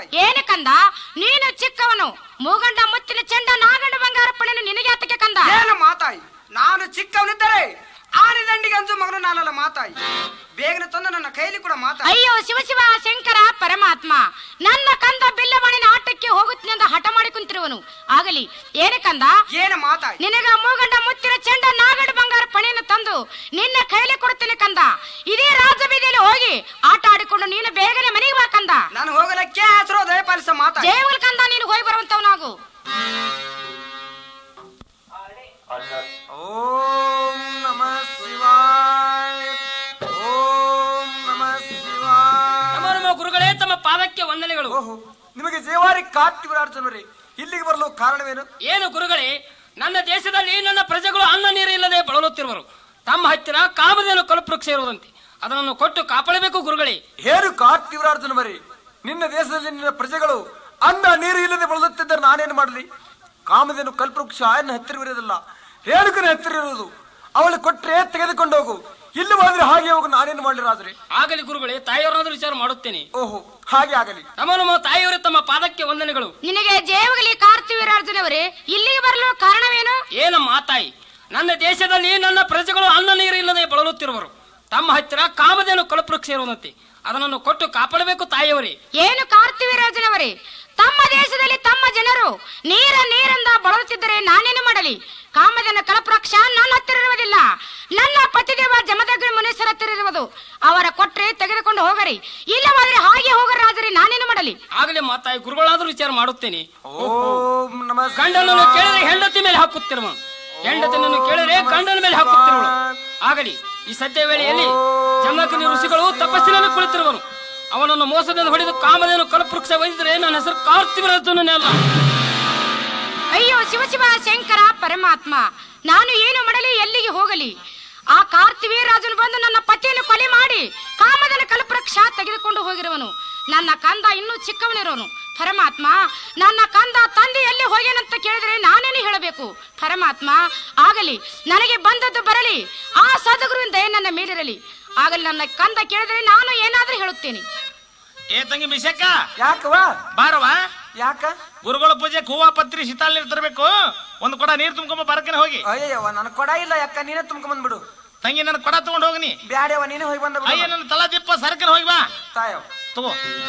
ಮಾತಾಯಿ ಏನು ಕಂದ ನೀನು ಚಿಕ್ಕವನು ಮೂಗಂಡ ಮುತ್ತಿನ ಚೆಂಡ ನಾಗಂಡ ಬಂಗಾರಪ್ಪಣೆಯನ್ನು ನಿನಗೆ ಆತಕ್ಕೆ ಕಂದ ಏನು ಮಾತಾಯಿ ನಾನು ಚಿಕ್ಕವನಿದ್ದರೆ ಆನೆ ದಂಡಿಗೆ ಅಂಜು ಮಗನು ನಾನಲ್ಲ ಮಾತಾಯಿ ಬೇಗನೆ ತಂದು ನನ್ನ ಕೈಲಿ ಕೂಡ ಮಾತಾಯಿ ಅಯ್ಯೋ ಶಿವ ಶಿವ ಶಂಕರ ಪರಮಾತ್ಮ ನನ್ನ ಕಂದ ಬಿಲ್ಲವಾಣಿನ ಆಟಕ್ಕೆ ಹೋಗುತ್ತನೆಂದ ಹಠ ಮಾಡಿ ಕುಂತಿರುವನು ಆಗಲಿ ಏನು ಕಂದ ಏನು ಮಾತಾಯಿ ನಿನಗ ಮೂಗಂಡ ಮುತ್ತಿನ ಚೆಂಡ ನಾಗಂಡ ಬಂಗಾರ ಪಣೆಯನ್ನು ತಂದು ನಿನ್ನ ಕೈಲಿ ಕೊಡುತ್ತೇನೆ ಕಂದ ಇದೇ ರಾಜಬೀದಿಯಲ್ಲಿ ಹೋಗಿ ಆಟ ಆಡಿಕೊಂಡು ನೀನು ಬೇಗನೆ ಮನೆಗೆ ಬಾ ಕಂದ ನಾನು ಹೋಗಲಕ್ಕೆ ಹೆಸರು ದಯಪಾಲಿಸ ಮಾತಾಯಿ ಜಯವುಲ್ ಕಂದ ನೀನು ಹೋಗಿ ಬರುವಂತವನಾಗು ಓಂ ನಮಃ ಶಿವಾಯ ಓಂ ನಮಃ ಶಿವಾಯ ನಮ್ಮ ನಮ್ಮ ಗುರುಗಳೇ ತಮ್ಮ ಪಾದಕ್ಕೆ ವಂದನೆಗಳು ಓಹೋ ನಿಮಗೆ ಜೇವಾರಿ ಕಾರ್ತಿವರಾರ್ಜುನರೇ ಇಲ್ಲಿಗೆ ಬರಲು ಕಾರಣವೇನು ಏನು ಗುರುಗಳೇ ನನ್ನ ದೇಶದಲ್ಲಿ ನನ್ನ ಪ್ರಜೆಗಳು ಅನ್ನ ನೀರು ಇಲ್ಲದೆ ಬಳಲುತ್ತಿರುವರು ತಮ್ಮ ಹತ್ತಿರ ಕಾಮಧೇನು ಕಲ್ಪವೃಕ್ಷ ಇರುವುದಂತೆ ಅದನ್ನು ಕೊಟ್ಟು ಕಾಪಾಡಬೇಕು ಗುರುಗಳೇ ಹೇರು ಕಾರ್ತಿವರಾರ್ಜುನವರೇ ನಿನ್ನ ದೇಶದಲ್ಲಿ ನಿನ್ನ ಪ್ರಜೆಗಳು ಅನ್ನ ನೀರು ಇಲ್ಲದೆ ಬಳಲುತ್ತಿದ್ದರೆ ನಾನೇನು ಮಾಡಲಿ ಕಾಮಧೇನು ಕಲ್ಪವೃಕ್ಷ ನನ್ನ ಹತ್ತಿರವಿರೋದಿಲ್ಲ ರೇಣುಕನ ಹತ್ತಿರ ಇರುವುದು ಅವಳು ಕೊಟ್ಟರೆ ತೆಗೆದುಕೊಂಡು ಹೋಗು ಇಲ್ಲಿ ಹೋದ್ರೆ ಹಾಗೆ ಹೋಗು ನಾನೇನು ಮಾಡಲಿ ರಾಜರೇ ಆಗಲಿ ಗುರುಗಳೇ ತಾಯಿಯವರನ್ನಾದ್ರೂ ವಿಚಾರ ಮಾಡುತ್ತೇನೆ ಓಹೋ ಹಾಗೆ ಆಗಲಿ ನಮ್ಮ ನಮ್ಮ ತಾಯಿಯವರೇ ತಮ್ಮ ಪಾದಕ್ಕೆ ವಂದನೆಗಳು ನಿನಗೆ ಜಯವುಗಲಿ ಕಾರ್ತಿವೀರಾರ್ಜುನವರೇ ಇಲ್ಲಿಗೆ ಬರಲು ಕಾರಣವೇನು ಏನಮ್ಮ ತಾಯಿ ನನ್ನ ದೇಶದಲ್ಲಿ ನನ್ನ ಪ್ರಜೆಗಳು ಅನ್ನ ನೀರು ಇಲ್ಲದೆ ಬಳಲುತ್ತಿರುವರು ತಮ್ಮ ಹತ್ತಿರ ಕಾಮಧೇನು ಕಲ್ಪವೃಕ್ಷ ಇರುವುದಂತೆ ಅದನ್ನು ಕೊಟ್ಟು ಕಾಪಾಡಬೇಕು ತಾಯಿಯವರೇ ಏನು ಕಾರ್ತಿವೀರಾರ್ಜುನವರೇ ತಮ್ಮ ದೇಶದಲ್ಲಿ ತಮ್ಮ ಜನರು ನೀರ ನೀರಿಂದ ಬಳಲುತ್ತಿದ್ದರೆ ನಾನೇನು ಮಾಡಲಿ ಕಾಮದನ ಕಲಪ್ರಕ್ಷ ನನ್ನ ಹತ್ತಿರ ಇರುವುದಿಲ್ಲ ನನ್ನ ಪತಿದೇವ ಜಮದಗ್ರಿ ಮುನೀಶ್ವರ ಹತ್ತಿರ ಇರುವುದು ಅವರ ಕೊಟ್ರೆ ತೆಗೆದುಕೊಂಡು ಹೋಗರಿ ಇಲ್ಲವಾದ್ರೆ ಹಾಗೆ ಹೋಗರ ರಾಜರಿ ನಾನೇನು ಮಾಡಲಿ ಆಗಲೇ ಮಾತಾಯಿ ಗುರುಗಳಾದ್ರೂ ವಿಚಾರ ಮಾಡುತ್ತೇನೆ ಓಂ ನಮಃ ಗಂಡನನ್ನು ಕೇಳಿದ್ರೆ ಹೆಂಡತಿ ಮೇಲೆ ಹಾಕುತ್ತಿರುವ ಹೆಂಡತಿನನ್ನು ಕೇಳಿದ್ರೆ ಗಂಡನ ಮೇಲೆ ಹಾಕುತ್ತಿರುವಳು ಆಗಲಿ ಈ ಸದ್ಯ ವೇಳೆಯಲ್ಲಿ ಜಮದಗ್ನಿ ಋಷಿಗಳು ತಪಸ್ಸಿನಲ್ಲಿ ಕುಳಿತಿರುವನು ಅವನನ್ನು ಮೋಸದಿಂದ ಹೊಡೆದು ಕಾಮಧೇನು ಕಲ್ಪವೃಕ್ಷ ವಹಿಸಿದ್ರೆ ನನ್ನ ಹೆಸರು ಕಾರ್ತಿವರತನೇ ಅಲ್ಲ ಅಯ್ಯೋ ಶಿವ ಶಿವ ಶಂಕರ ಪರಮಾತ್ಮ ನಾನು ಏನು ಮಾಡಲಿ ಎಲ್ಲಿಗೆ ಹೋಗಲಿ ಆ ಕಾರ್ತಿವೀರಾಜನು ಬಂದು ನನ್ನ ಪತಿಯನ್ನು ಕೊಲೆ ಮಾಡಿ ಕಾಮದನ ಕಲ್ಪವೃಕ್ಷ ತೆಗೆದುಕೊಂಡು ಹೋಗಿರುವನು ನನ್ನ ಕಂದ ಇನ್ನೂ ಚಿಕ್ಕವನಿರೋನು ಪರಮಾತ್ಮ ನನ್ನ ಕಂದ ತಂದೆ ಎಲ್ಲಿ ಹೋಗ್ಯಾನಂತ ಕೇಳಿದ್ರೆ ನಾನೇನು ಹೇಳಬೇಕು ಪರಮಾತ್ಮ ಆಗಲಿ ನನಗೆ ಬಂದದ್ದು ಬರಲಿ ಆ ಸದಗುರುವಿನ ದಯ ನನ್ನ ಮೇಲಿರಲಿ ಆಗಲಿ ನನ್ನ ಕಂದ ಕೇಳಿದ್ರೆ ನಾನು ಏನಾದ್ರೂ ಹೇಳುತ್ತೇನೆ ಏ ತಂಗಿ ಮಿಸಕ್ಕ ಯಾಕವ ಬಾರವ ಯಾಕ ಗುರುಗಳ ಪೂಜೆ ಹೂವ ಪತ್ರಿ ಶೀತಾಲ್ ನೀರು ತರಬೇಕು ಒಂದು ಕೊಡ ನೀರು ತುಂಬ್ಕೊಂಬ ಬರಕನೆ ಹೋಗಿ ಅಯ್ಯವ್ವ ನನ್ ಕೊಡ ಇಲ್ಲ ಯಾಕ ನೀನೇ ತುಂಬ್ಕೊಂಡ್ ಬಂದ್ಬಿಡು ತಂಗಿ ನನ್ನ ಕೊಡ ತಗೊಂಡು ಹೋಗನಿ ಬ್ಯಾಡ್ಯವ ನೀನೇ ಹೋಗಿ ಬಂದ ಅಯ್ಯ ನನ್ನ ತಲಾ ದಿಪ್ಪ ಸರ್ಕನ್ ಹೋಗಿ ಬಾ ತಾಯವ್ ತಗೋ